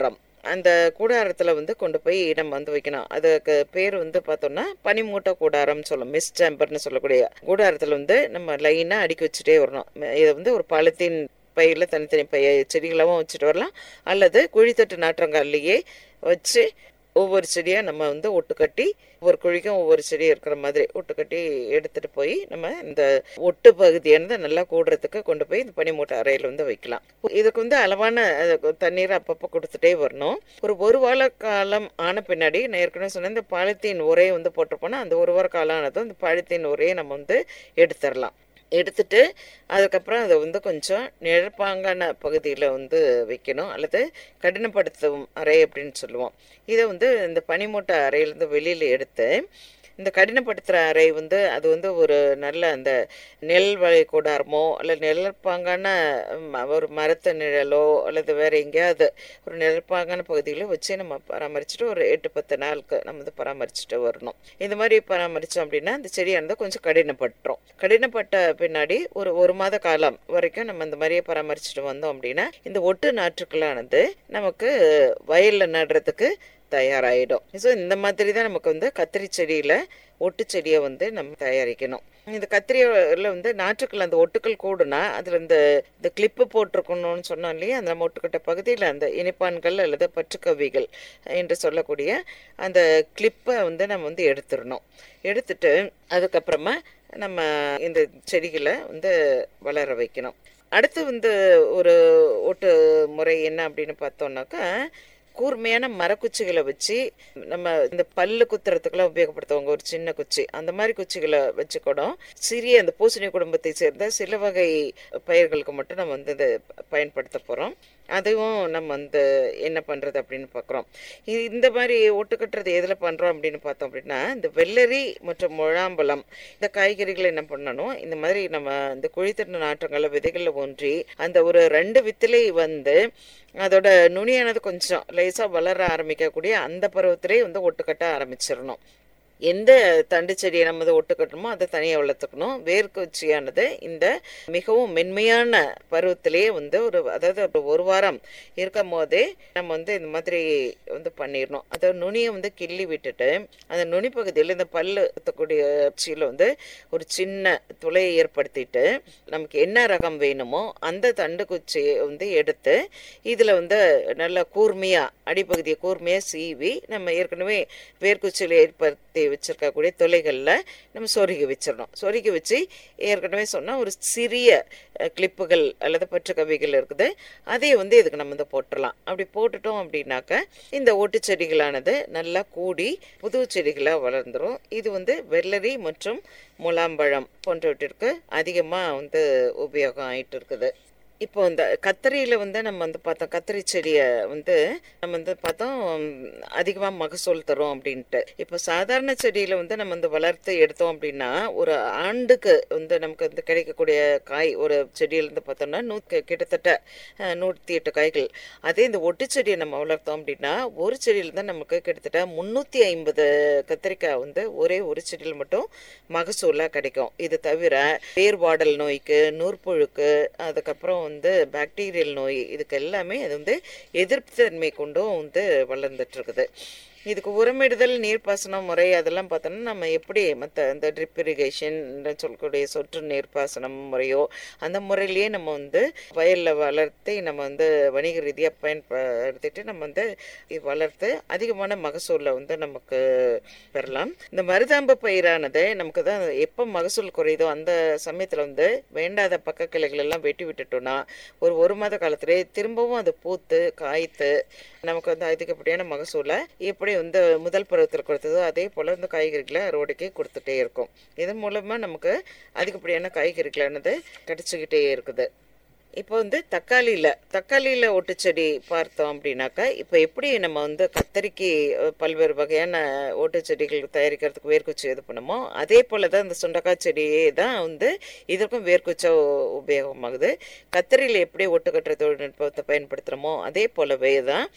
S3: அந்த கூடாரத்தில் வந்து கொண்டு போய் நம்ம வந்து வைக்கணும் அதுக்கு பேர் வந்து பார்த்தோம்னா பனிமூட்டை கூடாரம் சொல்லும் மிஸ் சேம்பர்னு சொல்லக்கூடிய கூடாரத்தில் வந்து நம்ம லைனாக அடுக்கி வச்சுட்டே வரணும் இதை வந்து ஒரு பாலித்தீன் பையில் தனித்தனி பைய செடிகளாகவும் வச்சுட்டு வரலாம் அல்லது குழித்தட்டு நாற்றங்கால்லையே வச்சு ஒவ்வொரு செடியாக நம்ம வந்து ஒட்டு கட்டி ஒவ்வொரு குழிக்கும் ஒவ்வொரு செடி இருக்கிற மாதிரி ஒட்டு கட்டி எடுத்துகிட்டு போய் நம்ம இந்த ஒட்டு பகுதியானது நல்லா கூடுறதுக்கு கொண்டு போய் இந்த பனிமூட்டை அறையில் வந்து வைக்கலாம் இதுக்கு வந்து அளவான அஹ், தண்ணீர் அப்பப்போ கொடுத்துட்டே வரணும் ஒரு ஒரு வார காலம் ஆன பின்னாடி நான் ஏற்கனவே சொன்னேன் இந்த பாலித்தீன் உரையை வந்து போட்டிருப்போன்னா அந்த ஒரு வார காலம் ஆனதும் இந்த பாலித்தீன் உரையை நம்ம வந்து எடுத்துடலாம் எடுத்துட்டு அதுக்கப்புறம் அதை வந்து கொஞ்சம் நிழற்பாங்கான பகுதியில் வந்து வைக்கணும் அல்லது கடினப்படுத்தும் அறை அப்படின்னு சொல்லுவோம் இதை வந்து இந்த பனிமூட்டை அறையிலேருந்து வெளியில் எடுத்து இந்த கடினப்படுத்துகிற அறை வந்து அது வந்து ஒரு நல்ல அந்த நெல் வகை கூடாரமோ அல்லது நிழற்பாங்கான ம், ஒரு மரத்து நிழலோ அல்லது வேறு எங்கேயாவது ஒரு நிழற்பாங்கான பகுதியில் வச்சு நம்ம பராமரிச்சுட்டு ஒரு எட்டு பத்து நாளுக்கு நம்ம வந்து பராமரிச்சுட்டு வரணும் இந்த மாதிரி பராமரித்தோம் அப்படின்னா அந்த செடியானது கொஞ்சம் கடினப்பட்டுரும் கடினப்பட்ட பின்னாடி ஒரு ஒரு மாத காலம் வரைக்கும் நம்ம இந்த மாதிரியே பராமரிச்சுட்டு வந்தோம் அப்படின்னா இந்த ஒட்டு நாற்றுக்களானது நமக்கு வயலில் நடுறதுக்கு தயாராகிடும் ஸோ இந்த மாதிரி தான் நமக்கு வந்து கத்திரி செடியில் ஒட்டு செடியை வந்து நம்ம தயாரிக்கணும் இந்த கத்திரியில் வந்து நாற்றுக்கள் அந்த ஒட்டுக்கள் கூடுனா அதில் இந்த இந்த கிளிப்பு போட்டிருக்கணும்னு சொன்னோம் இல்லையா அந்த நம்ம ஒட்டுக்கட்ட பகுதியில் அந்த இனிப்பான்கள் அல்லது பற்றுக்கவிகள் என்று சொல்லக்கூடிய அந்த கிளிப்பை வந்து நம்ம வந்து எடுத்துடணும் எடுத்துட்டு அதுக்கப்புறமா நம்ம இந்த செடிகளை வந்து வளர வைக்கணும் அடுத்து வந்து ஒரு ஒட்டு முறை என்ன அப்படின்னு பார்த்தோம்னாக்கா கூர்மையான மரக்குச்சிகளை வச்சு நம்ம இந்த பல்லு குத்துறதுக்கெல்லாம் உபயோகப்படுத்துவாங்க ஒரு சின்ன குச்சி அந்த மாதிரி குச்சிகளை வச்சு கூட சிறிய அந்த பூசணி குடும்பத்தை சேர்ந்த சில வகை பயிர்களுக்கு மட்டும் நம்ம வந்து இதை பயன்படுத்த போகிறோம் அதுவும் நம்ம வந்து என்ன பண்ணுறது அப்படின்னு பார்க்குறோம் இது இந்த மாதிரி ஒட்டு கட்டுறது எதில் பண்ணுறோம் அப்படின்னு பார்த்தோம் அப்படின்னா இந்த வெள்ளரி மற்றும் முழாம்பழம் இந்த காய்கறிகளை என்ன பண்ணணும் இந்த மாதிரி நம்ம இந்த குழித்தட்டு நாற்றங்களை விதைகளில் ஒன்றி அந்த ஒரு ரெண்டு வித்திலை வந்து அதோட நுனியானது கொஞ்சம் லேசாக வளர ஆரம்பிக்கக்கூடிய அந்த பருவத்திலே வந்து ஒட்டுக்கட்ட ஆரம்பிச்சிடணும் எந்த தண்டு செடியை நம்ம வந்து ஒட்டு கட்டணுமோ அதை தனியாக வளர்த்துக்கணும் வேர்க்குச்சியானது இந்த மிகவும் மென்மையான பருவத்திலேயே வந்து ஒரு அதாவது ஒரு ஒரு வாரம் இருக்கும் போதே நம்ம வந்து இந்த மாதிரி வந்து பண்ணிடணும் அதை நுனியை வந்து கிள்ளி விட்டுட்டு அந்த நுனி பகுதியில் இந்த பல்லு குத்தக்கூடிய குச்சியில் வந்து ஒரு சின்ன துளையை ஏற்படுத்திட்டு நமக்கு என்ன ரகம் வேணுமோ அந்த தண்டு குச்சியை வந்து எடுத்து இதில் வந்து நல்லா கூர்மையாக அடிப்பகுதியை கூர்மையாக சீவி நம்ம ஏற்கனவே வேர்க்குச்சியில் ஏற்படுத்தி வச்சிருக்கக்கூடிய துளைகளில் நம்ம சொருகி வச்சிடணும் சொருகி வச்சு ஏற்கனவே சொன்னால் ஒரு சிறிய அஹ், கிளிப்புகள் அல்லது பற்றுக்கவிகள் இருக்குது அதை வந்து இதுக்கு நம்ம வந்து போட்டுடலாம் அப்படி போட்டுட்டோம் அப்படின்னாக்க இந்த ஓட்டு செடிகளானது நல்லா கூடி புது செடிகளாக வளர்ந்துரும் இது வந்து வெள்ளரி மற்றும் முலாம்பழம் போன்றவற்றிற்கு அதிகமாக வந்து உபயோகம் ஆயிட்டு இருக்குது இப்போ இந்த கத்திரியில் வந்து நம்ம வந்து பார்த்தோம் கத்திரி செடியை வந்து நம்ம வந்து பார்த்தோம் அதிகமாக மகசூல் தரும் அப்படின்ட்டு இப்போ சாதாரண செடியில் வந்து நம்ம வந்து வளர்த்து எடுத்தோம் அப்படின்னா ஒரு ஆண்டுக்கு வந்து நமக்கு வந்து கிடைக்கக்கூடிய காய் ஒரு செடியிலேருந்து பார்த்தோம்னா நூ கிட்டத்தட்ட அஹ், நூற்றி எட்டு காய்கள் அதே இந்த ஒட்டு செடியை நம்ம வளர்த்தோம் அப்படின்னா ஒரு செடியில் தான் நமக்கு கிட்டத்தட்ட முந்நூற்றி ஐம்பது கத்திரிக்காய் வந்து ஒரே ஒரு செடியில் மட்டும் மகசூலாக கிடைக்கும் இது தவிர வேர்வாடல் நோய்க்கு நூற்புழுக்கு அதுக்கப்புறம் வந்து பாக்டீரியல் நோய் இதுக்கு எல்லாமே அது வந்து எதிர்ப்பு தன்மை கொண்டும் வந்து வளர்ந்துட்டு இருக்குது இதுக்கு உரமிடுதல் நீர்ப்பாசனம் முறை அதெல்லாம் பார்த்தோம்னா நம்ம எப்படி மற்ற இந்த ட்ரிப் இரிகேஷன் சொல்லக்கூடிய சொட்டு நீர்ப்பாசனம் முறையோ அந்த முறையிலேயே நம்ம வந்து வயலில் வளர்த்து நம்ம வந்து வணிக ரீதியாக பயன்படுத்திட்டு நம்ம வந்து இது வளர்த்து அதிகமான மகசூலை வந்து நமக்கு பெறலாம் இந்த மருதாம்பு பயிரானது நமக்கு தான் எப்போ மகசூல் குறையுதோ அந்த சமயத்தில் வந்து வேண்டாத பக்க கிளைகள் எல்லாம் வெட்டி விட்டுட்டோம்னா ஒரு ஒரு மாத காலத்திலே திரும்பவும் அது பூத்து காய்த்து நமக்கு வந்து அதிகப்படியான மகசூலை எப்படி வந்து முதல் பருவத்தில் கொடுத்ததோ அதே போல் இந்த காய்கறிகளை அறுவடைக்கு கொடுத்துட்டே இருக்கும் இதன் மூலமாக நமக்கு அதிகப்படியான காய்கறிகளானது கிடைச்சிக்கிட்டே இருக்குது இப்போ வந்து தக்காளியில் தக்காளியில் ஒட்டுச்செடி பார்த்தோம் அப்படின்னாக்கா இப்போ எப்படி நம்ம வந்து கத்தரிக்கு அஹ், பல்வேறு வகையான ஓட்டுச்செடிகள் தயாரிக்கிறதுக்கு வேர்க்குச்சி இது பண்ணுமோ அதே போல் தான் இந்த சுண்டக்காய் செடியே தான் வந்து இதற்கும் வேர்க்குச்சா உ- உபயோகமாகுது கத்தரியில் எப்படி ஒட்டு கட்டுற தொழில்நுட்பத்தை பயன்படுத்துகிறோமோ அதே போலவே தான்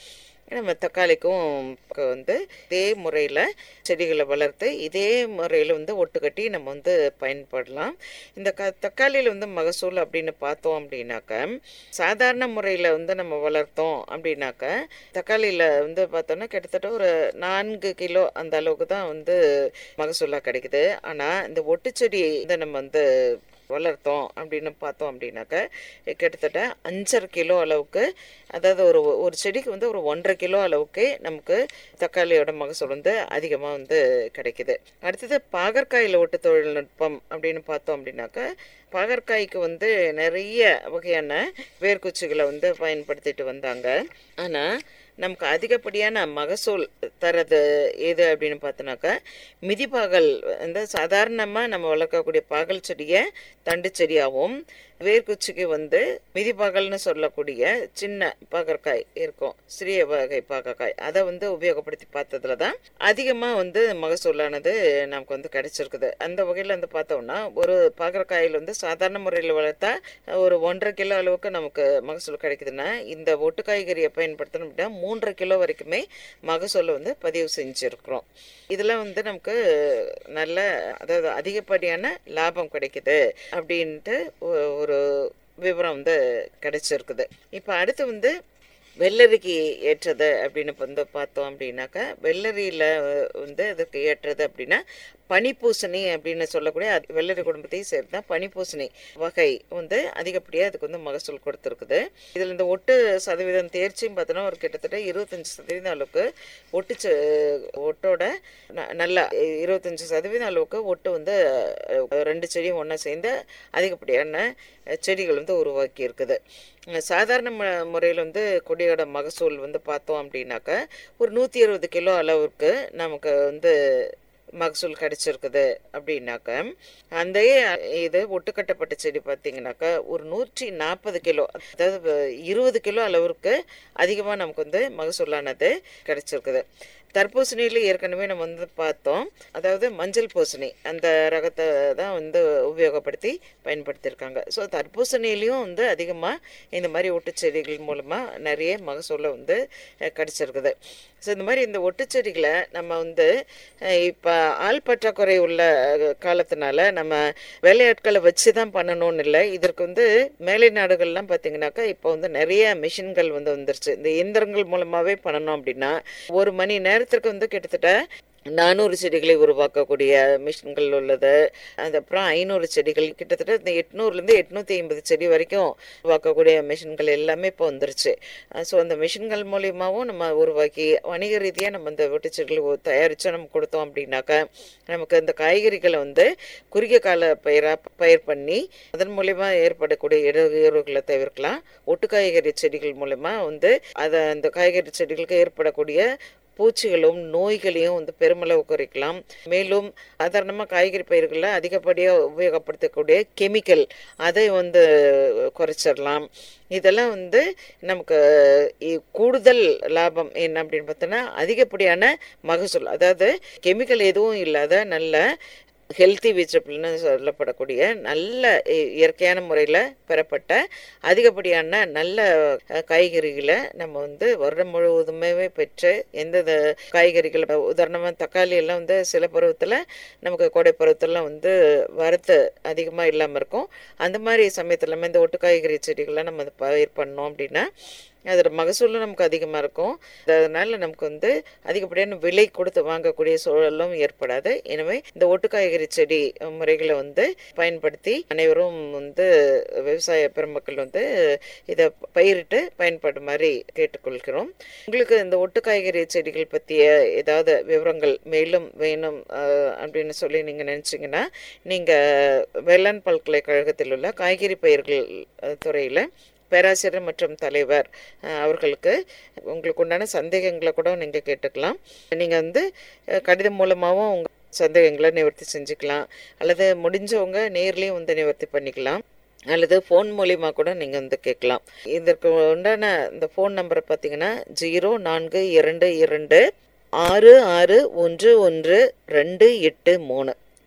S3: நம்ம தக்காளிக்கும் க- வந்து இதே முறையில் செடிகளை வளர்த்து இதே முறையில் வந்து ஒட்டு கட்டி நம்ம வந்து பயன்படலாம் இந்த க தக்காளியில் வந்து மகசூல் அப்படின்னு பார்த்தோம் அப்படின்னாக்க சாதாரண முறையில் வந்து நம்ம வளர்த்தோம் அப்படின்னாக்க தக்காளியில் வந்து பார்த்தோன்னா கிட்டத்தட்ட ஒரு நான்கு கிலோ அந்த அளவுக்கு தான் வந்து மகசூலாக கிடைக்குது ஆனால் இந்த ஒட்டுச்செடி வந்து நம்ம வந்து வளர்த்தோம் அப்படின்னு பார்த்தோம் அப்படின்னாக்க கிட்டத்தட்ட அஞ்சரை கிலோ அளவுக்கு அதாவது ஒரு ஒரு செடிக்கு வந்து ஒரு ஒன்றரை கிலோ அளவுக்கு நமக்கு தக்காளியோட மகசூல் வந்து அதிகமாக வந்து கிடைக்குது அடுத்தது பாகற்காயில் ஒட்டு தொழில்நுட்பம் அப்படின்னு பார்த்தோம் அப்படின்னாக்க பாகற்காய்க்கு வந்து நிறைய வகையான வேர்க்குச்சிகளை வந்து பயன்படுத்திட்டு வந்தாங்க ஆனால் நமக்கு அதிகப்படியான மகசூல் தரது எது அப்படின்னு பார்த்தோன்னாக்கா மிதிப்பாகல் வந்து சாதாரணமாக நம்ம வளர்க்கக்கூடிய பாகல் செடியை தண்டு செடியாகவும் வேர்க்குச்சிக்கு வந்து மிதிப்பாகல்னு சொல்லக்கூடிய சின்ன பாகற்காய் இருக்கும் சிறிய வகை பாகற்காய் அதை வந்து உபயோகப்படுத்தி பார்த்ததுல தான் அதிகமாக வந்து மகசூலானது நமக்கு வந்து கிடைச்சிருக்குது அந்த வகையில் வந்து பார்த்தோம்னா ஒரு பாகற்காயில் வந்து சாதாரண முறையில் வளர்த்தா ஒரு ஒன்றரை கிலோ அளவுக்கு நமக்கு மகசூல் கிடைக்குதுன்னா இந்த ஒட்டு காய்கறியை பயன்படுத்தணும் அப்படின்னா மூன்றரை கிலோ வரைக்குமே மகசூலை வந்து பதிவு செஞ்சுருக்குறோம் இதில் வந்து நமக்கு நல்ல அதாவது அதிகப்படியான லாபம் கிடைக்குது அப்படின்ட்டு ஒ- ஒரு விவரம் வந்து கிடைச்சிருக்குது இப்போ அடுத்து வந்து வெள்ளரிக்கு ஏற்றது அப்படின்னு வந்து பார்த்தோம் அப்படின்னாக்கா வெள்ளரியில் வந்து அதுக்கு ஏற்றது அப்படின்னா பனிப்பூசணி அப்படின்னு சொல்லக்கூடிய அது வெள்ளரி குடும்பத்தையும் சேர்த்து தான் பனிப்பூசணி வகை வந்து அதிகப்படியாக அதுக்கு வந்து மகசூல் கொடுத்துருக்குது இதில் இந்த ஒட்டு சதவீதம் தேர்ச்சியும் பார்த்தோன்னா ஒரு கிட்டத்தட்ட இருபத்தஞ்சி சதவீதம் அளவுக்கு ஒட்டு செ- ஒட்டோட ந- நல்லா இருபத்தஞ்சி சதவீதம் அளவுக்கு ஒட்டு வந்து அஹ், ரெண்டு செடியும் ஒன்றா சேர்ந்து அதிகப்படியான அஹ், செடிகள் வந்து உருவாக்கி இருக்குது அஹ், சாதாரண மு முறையில் வந்து கொடியோட மகசூல் வந்து பார்த்தோம் அப்படின்னாக்கா ஒரு நூற்றி இருபது கிலோ அளவுக்கு நமக்கு வந்து மகசூல் கிடைச்சிருக்குது அப்படின்னாக்க அந்த இது ஒட்டுக்கட்டப்பட்ட செடி பார்த்தீங்கன்னாக்கா ஒரு நூற்றி நாற்பது கிலோ அதாவது இருபது கிலோ அளவிற்கு அதிகமாக நமக்கு வந்து மகசூலானது கிடைச்சிருக்குது தர்பூசணியில் ஏற்கனவே நம்ம வந்து பார்த்தோம் அதாவது மஞ்சள் பூசணி அந்த ரகத்தை தான் வந்து உபயோகப்படுத்தி பயன்படுத்தியிருக்காங்க ஸோ தர்பூசணிலையும் வந்து அதிகமாக இந்த மாதிரி ஒட்டுச்செடிகள் மூலமாக நிறைய மகசூலை வந்து அஹ், கிடைச்சிருக்குது ஸோ இந்த மாதிரி இந்த ஒட்டுச்செடிகளை நம்ம வந்து இப்போ ஆள் பற்றாக்குறை உள்ள அஹ், காலத்தினால நம்ம வேலையாட்களை வச்சு தான் பண்ணணும்னு இல்லை இதற்கு வந்து மேலை நாடுகள்லாம் பார்த்தீங்கன்னாக்கா இப்போ வந்து நிறைய மிஷின்கள் வந்து வந்துருச்சு இந்த இயந்திரங்கள் மூலமாகவே பண்ணணும் அப்படின்னா ஒரு மணி நேரத்திற்கு வந்து கிட்டத்தட்ட நானூறு செடிகளை உருவாக்கக்கூடிய மிஷின்கள் உள்ளது அது அப்புறம் ஐநூறு செடிகள் கிட்டத்தட்ட இந்த எட்நூறுலேருந்து எட்நூற்றி ஐம்பது செடி வரைக்கும் உருவாக்கக்கூடிய மிஷின்கள் எல்லாமே இப்போ வந்துருச்சு ஸோ அந்த மிஷின்கள் மூலியமாகவும் நம்ம உருவாக்கி வணிக ரீதியாக நம்ம இந்த வெட்டுச்செடிகளை தயாரித்து நம்ம கொடுத்தோம் அப்படின்னாக்கா நமக்கு இந்த காய்கறிகளை வந்து குறுகிய கால பயிராக பயிர் பண்ணி அதன் மூலயமா ஏற்படக்கூடிய இடையூறுகளை தவிர்க்கலாம் ஒட்டு காய்கறி செடிகள் மூலயமா வந்து அதை அந்த காய்கறி செடிகளுக்கு ஏற்படக்கூடிய பூச்சிகளும் நோய்களையும் வந்து பெருமளவு குறைக்கலாம் மேலும் சாதாரணமாக காய்கறி பயிர்களில் அதிகப்படியாக உபயோகப்படுத்தக்கூடிய கெமிக்கல் அதை வந்து குறைச்சிடலாம் இதெல்லாம் வந்து நமக்கு இ- கூடுதல் லாபம் என்ன அப்படின்னு பார்த்தோன்னா அதிகப்படியான மகசூல் அதாவது கெமிக்கல் எதுவும் இல்லாத நல்ல ஹெல்த்தி வெஜிடபிள்னு சொல்லப்படக்கூடிய நல்ல இ- இயற்கையான முறையில் பெறப்பட்ட அதிகப்படியான நல்ல அஹ், காய்கறிகளை நம்ம வந்து வருடம் முழுவதுமே பெற்று எந்த த- காய்கறிகள் உதாரணமாக தக்காளி எல்லாம் வந்து சில பருவத்தில் நமக்கு கோடை பருவத்தில் வந்து வரத்து அதிகமாக இல்லாமல் இருக்கும் அந்த மாதிரி சமயத்தில் நம்ம இந்த ஒட்டு காய்கறி செடிகளை நம்ம அதை பயிர் பண்ணோம் அப்படின்னா அதோட மகசூலும் நமக்கு அதிகமாக இருக்கும் அதனால நமக்கு வந்து அதிகப்படியான விலை கொடுத்து வாங்கக்கூடிய சூழலும் ஏற்படாது எனவே இந்த ஒட்டு காய்கறி செடி முறைகளை வந்து பயன்படுத்தி அனைவரும் வந்து விவசாய பெருமக்கள் வந்து இதை பயிரிட்டு பயன்படுமாறு கேட்டுக்கொள்கிறோம் உங்களுக்கு இந்த ஒட்டு காய்கறி செடிகள் பற்றிய ஏதாவது விவரங்கள் மேலும் வேணும் அஹ், அப்படின்னு சொல்லி நீங்கள் நினச்சிங்கன்னா நீங்கள் வேளாண் பல்கலைக்கழகத்தில் உள்ள காய்கறி பயிர்கள் துறையில் பேராசிரியர் மற்றும் தலைவர் அஹ், அவர்களுக்கு உங்களுக்கு உண்டான சந்தேகங்களை கூட நீங்கள் கேட்டுக்கலாம் நீங்கள் வந்து அஹ், கடிதம் மூலமாகவும் உங்கள் சந்தேகங்களை நிவர்த்தி செஞ்சுக்கலாம் அல்லது முடிஞ்சவங்க நேர்லேயும் வந்து நிவர்த்தி பண்ணிக்கலாம் அல்லது ஃபோன் மூலிமா கூட நீங்கள் வந்து கேட்கலாம் இதற்கு உண்டான இந்த ஃபோன் நம்பரை பார்த்தீங்கன்னா ஜீரோ நான்கு இரண்டு இரண்டு ஆறு ஆறு ஒன்று ஒன்று ரெண்டு எட்டு மூணு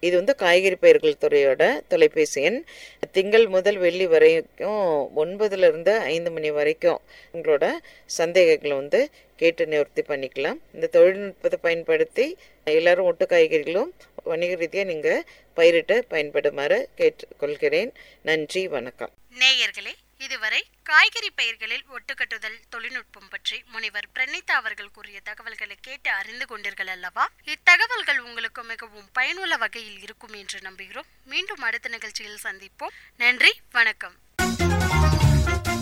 S3: இது வந்து காய்கறி பயிர்கள் துறையோட தொலைபேசி எண் திங்கள் முதல் வெள்ளி வரைக்கும் ஒன்பதுலேருந்து ஐந்து மணி வரைக்கும் உங்களோட சந்தேகங்களை வந்து கேட்டு நிவர்த்தி பண்ணிக்கலாம் இந்த தொழில்நுட்பத்தை பயன்படுத்தி எல்லாரும் ஒட்டு காய்கறிகளும் வணிக ரீதியாக நீங்கள் பயிரிட்டு பயன்படுமாறு கேட்டுக்கொள்கிறேன் நன்றி வணக்கம்
S1: நேயர்களே இதுவரை காய்கறி பயிர்களில் ஒட்டுக்கட்டுதல் தொழில்நுட்பம் பற்றி முனைவர் பிரணீதா அவர்கள் கூறிய தகவல்களை கேட்டு அறிந்து கொண்டீர்கள் அல்லவா இத்தகவல்கள் உங்களுக்கு மிகவும் பயனுள்ள வகையில் இருக்கும் என்று நம்புகிறோம் மீண்டும் அடுத்த நிகழ்ச்சியில் சந்திப்போம் நன்றி வணக்கம்